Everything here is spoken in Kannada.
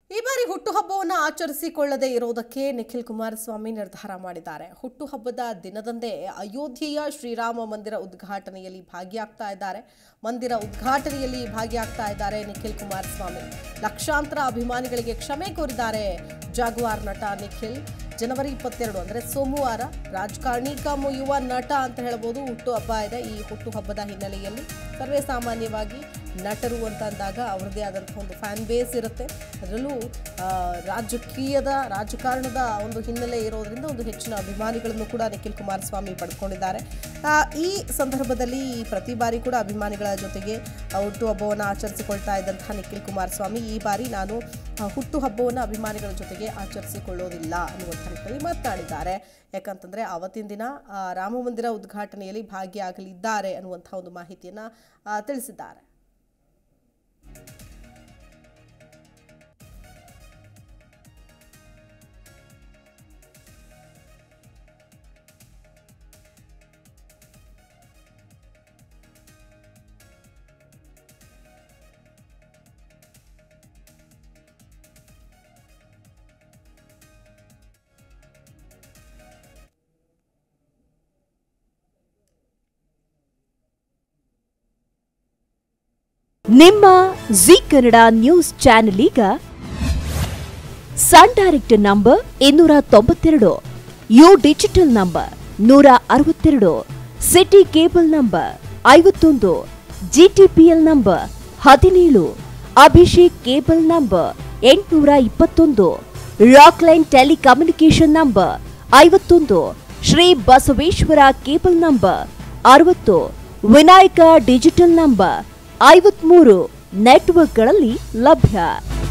ಈ ಬಾರಿ ಹುಟ್ಟುಹಬ್ಬವನ್ನು ಆಚರಿಸಿಕೊಳ್ಳದೇ ಇರುವುದಕ್ಕೆ ನಿಖಿಲ್ ಕುಮಾರಸ್ವಾಮಿ ನಿರ್ಧಾರ ಮಾಡಿದ್ದಾರೆ ಹುಟ್ಟುಹಬ್ಬದ ದಿನದಂದೇ ಅಯೋಧ್ಯೆಯ ಶ್ರೀರಾಮ ಮಂದಿರ ಉದ್ಘಾಟನೆಯಲ್ಲಿ ಭಾಗಿಯಾಗ್ತಾ ಇದ್ದಾರೆ ಮಂದಿರ ಉದ್ಘಾಟನೆಯಲ್ಲಿ ಭಾಗಿಯಾಗ್ತಾ ಇದ್ದಾರೆ ನಿಖಿಲ್ ಕುಮಾರಸ್ವಾಮಿ ಲಕ್ಷಾಂತರ ಅಭಿಮಾನಿಗಳಿಗೆ ಕ್ಷಮೆ ಕೋರಿದ್ದಾರೆ ಜಾಗ್ವಾರ್ ನಟ ನಿಖಿಲ್ ಜನವರಿ ಇಪ್ಪತ್ತೆರಡು ಅಂದರೆ ಸೋಮವಾರ ರಾಜಕಾರಣಿ ಕಮ್ ಯುವ ನಟ ಅಂತ ಹೇಳ್ಬೋದು ಹುಟ್ಟುಹಬ್ಬ ಇದೆ ಈ ಹುಟ್ಟುಹಬ್ಬದ ಹಿನ್ನೆಲೆಯಲ್ಲಿ ಸರ್ವೇ ಸಾಮಾನ್ಯವಾಗಿ ನಟರು ಅಂತ ಅಂದಾಗ ಅವ್ರದ್ದೇ ಆದಂಥ ಒಂದು ಫ್ಯಾನ್ ಬೇಸ್ ಇರುತ್ತೆ ಅದರಲ್ಲೂ ಆ, ರಾಜಕೀಯದ ರಾಜಕಾರಣದ ಒಂದು ಹಿನ್ನೆಲೆ ಇರೋದ್ರಿಂದ ಒಂದು ಹೆಚ್ಚಿನ ಅಭಿಮಾನಿಗಳನ್ನು ಕೂಡ ನಿಖಿಲ್ ಕುಮಾರಸ್ವಾಮಿ ಪಡ್ಕೊಂಡಿದ್ದಾರೆ ಆ, ಈ ಸಂದರ್ಭದಲ್ಲಿ ಪ್ರತಿ ಬಾರಿ ಕೂಡ ಅಭಿಮಾನಿಗಳ ಜೊತೆಗೆ ಆ, ಹುಟ್ಟುಹಬ್ಬವನ್ನು ಆಚರಿಸಿಕೊಳ್ತಾ ಇದ್ದಂತಹ ನಿಖಿಲ್ ಕುಮಾರಸ್ವಾಮಿ ಈ ಬಾರಿ ನಾನು ಆ, ಹುಟ್ಟುಹಬ್ಬವನ್ನು ಅಭಿಮಾನಿಗಳ ಜೊತೆಗೆ ಆಚರಿಸಿಕೊಳ್ಳೋದಿಲ್ಲ ಅನ್ನುವಂಥ ನಿಟ್ಟಿನಲ್ಲಿ ಮಾತನಾಡಿದ್ದಾರೆ ಯಾಕಂತಂದ್ರೆ ಅವತ್ತಿನ ದಿನ ಆ, ರಾಮ ಮಂದಿರ ಉದ್ಘಾಟನೆಯಲ್ಲಿ ಭಾಗಿಯಾಗಲಿದ್ದಾರೆ ಅನ್ನುವಂಥ ಒಂದು ಮಾಹಿತಿಯನ್ನ ಆ, ತಿಳಿಸಿದ್ದಾರೆ ನಿಮ್ಮ ಜಿ ಕನ್ನಡ ನ್ಯೂಸ್ ಚಾನೆಲ್ ಈಗ ಸನ್ ಡೈರೆಕ್ಟ್ ನಂಬರ್ ಇನ್ನೂರ ತೊಂಬತ್ತೆರಡು ಯು ಡಿಜಿಟಲ್ ನಂಬರ್ ನೂರ ಅರವತ್ತೆರಡು ಸಿಟಿ ಕೇಬಲ್ ನಂಬರ್ ಐವತ್ತೊಂದು ಜಿಟಿಪಿಎಲ್ ನಂಬರ್ ಹದಿನೇಳು ಅಭಿಷೇಕ್ ಕೇಬಲ್ ನಂಬರ್ ಎಂಟುನೂರ ಇಪ್ಪತ್ತೊಂದು ರಾಕ್ಲೈನ್ ಟೆಲಿಕಮ್ಯುನಿಕೇಶನ್ ನಂಬರ್ ಐವತ್ತೊಂದು ಶ್ರೀ ಬಸವೇಶ್ವರ ಕೇಬಲ್ ನಂಬರ್ ಅರವತ್ತು ವಿನಾಯಕ ಡಿಜಿಟಲ್ ನಂಬರ್ ಐವತ್ಮೂರು ನೆಟ್ವರ್ಕ್ಗಳಲ್ಲಿ ಲಭ್ಯ